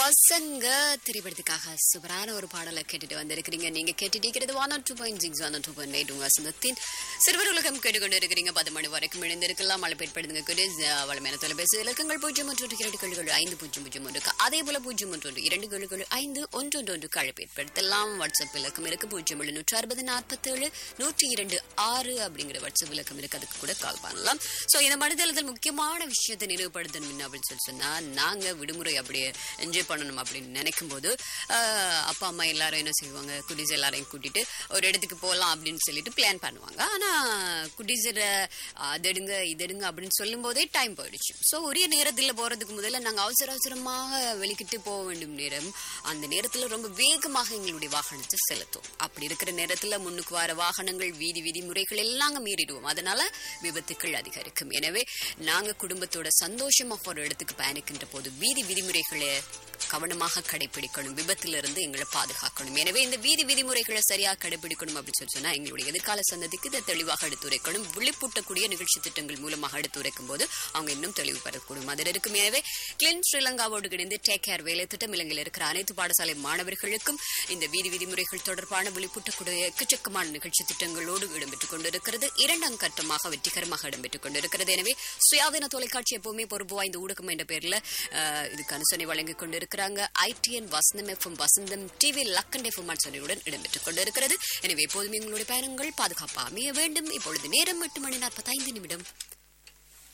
பசங்க திரைப்படத்துக்காக சூப்பரான ஒரு பாடலை கேட்டுட்டு வந்திருக்கிறீங்க நீங்க கேட்டுட்டு இருக்கிறது one two point six one two point eight உங்க வசந்தத்தின் சிறுவர் உலகம் கேட்டுக்கொண்டு இருக்கிறீங்க பத்து மணி வரைக்கும் இணைந்திருக்கலாம் மழை பெய்ப்படுங்க கூட வளமையான தொலைபேசி இலக்கங்கள் பூஜ்ஜியம் ஒன்று ஒன்று இரண்டு கழுகள் ஐந்து பூஜ்ஜியம் பூஜ்ஜியம் ஒன்று அதே போல பூஜ்ஜியம் ஒன்று ஒன்று இரண்டு கழுகள் ஐந்து ஒன்று ஒன்று ஒன்று கழப்பு ஏற்படுத்தலாம் வாட்ஸ்அப் இலக்கம் இருக்கு பூஜ்ஜியம் ஏழு நூற்றி அறுபது நாற்பத்தேழு நூற்றி இரண்டு ஆறு அப்படிங்கிற வாட்ஸ்அப் இலக்கம் இருக்கு அதுக்கு கூட கால் பண்ணலாம் ஸோ இந்த மனிதத்தில் முக்கியமான விஷயத்தை நினைவுபடுத்தணும் அப்படின்னு சொல்லி சொன்னா நாங்க விடுமுறை அப்படியே என்ஜாய் பண்ணணும் அப்படின்னு நினைக்கும் போது ஆஹ், அப்பா அம்மா எல்லாரும் என்ன செய்வாங்க குட்டீஸ் எல்லாரையும் கூட்டிட்டு ஒரு இடத்துக்கு போகலாம் அப்படின்னு சொல்லிட்டு பிளான் பண்ணுவாங்க ஆனா குட்டீஸர அது எடுங்க இது எடுங்க அப்படின்னு சொல்லும் போதே டைம் போயிடுச்சு ஸோ ஒரே நேரத்தில் போறதுக்கு முதல்ல நாங்க அவசர அவசரமாக வெளிக்கிட்டு போக வேண்டும் நேரம் அந்த நேரத்துல ரொம்ப வேகமாக எங்களுடைய வாகனத்தை செலுத்தும் அப்படி இருக்கிற நேரத்துல முன்னுக்கு வர வாகனங்கள் வீதி விதிமுறைகள் எல்லாம் மீறிடுவோம் அதனால விபத்துக்கள் அதிகரிக்கும் எனவே நாங்க குடும்பத்தோட சந்தோஷமாக ஒரு இடத்துக்கு பயணிக்கின்ற போது வீதி விதிமுறைகளை கவனமாக கடைபிடிக்கணும் விபத்திலிருந்து எங்களை பாதுகாக்கணும் எனவே இந்த வீதி விதிமுறைகளை சரியாக கடைபிடிக்கணும் அப்படின்னு சொல்லி சொன்னா எங்களுடைய எதிர்கால சந்ததிக்கு இதை தெளிவாக எடுத்துரைக்கணும் விழிப்பூட்டக்கூடிய நிகழ்ச்சி திட்டங்கள் மூலமாக எடுத்துரைக்கும் போது அவங்க இன்னும் தெளிவு பெறக்கூடும் அதில் இருக்கும் எனவே கிளின் ஸ்ரீலங்காவோடு இணைந்து டேக் கேர் வேலை திட்டம் இலங்கையில் இருக்கிற அனைத்து பாடசாலை மாணவர்களுக்கும் இந்த வீதி விதிமுறைகள் தொடர்பான விழிப்பூட்டக்கூடிய எக்கச்சக்கமான நிகழ்ச்சி திட்டங்களோடு இடம்பெற்றுக் கொண்டிருக்கிறது இரண்டாம் கட்டமாக வெற்றிகரமாக இடம்பெற்றுக் கொண்டிருக்கிறது எனவே சுயாதீன தொலைக்காட்சி எப்பவுமே பொறுப்பு வாய்ந்த ஊடகம் என்ற பெயர்ல அஹ், இதுக்கு அனுசரணை வழங்கிக் கொண்டிருக்கிறாங்க ITN Vasantham FM Vasantham TV Lakhanda FM அனுசரணையுடன் இடம்பெற்றுக் கொண்டிருக்கிறது எனவே எப்போதுமே எங்களுடைய பயணங்கள் பாதுகாப்பாக அமைய வேண்டும் இப்பொழுது நேரம் எட்டு மணி நாற்பத்தைந்து நிமிடம்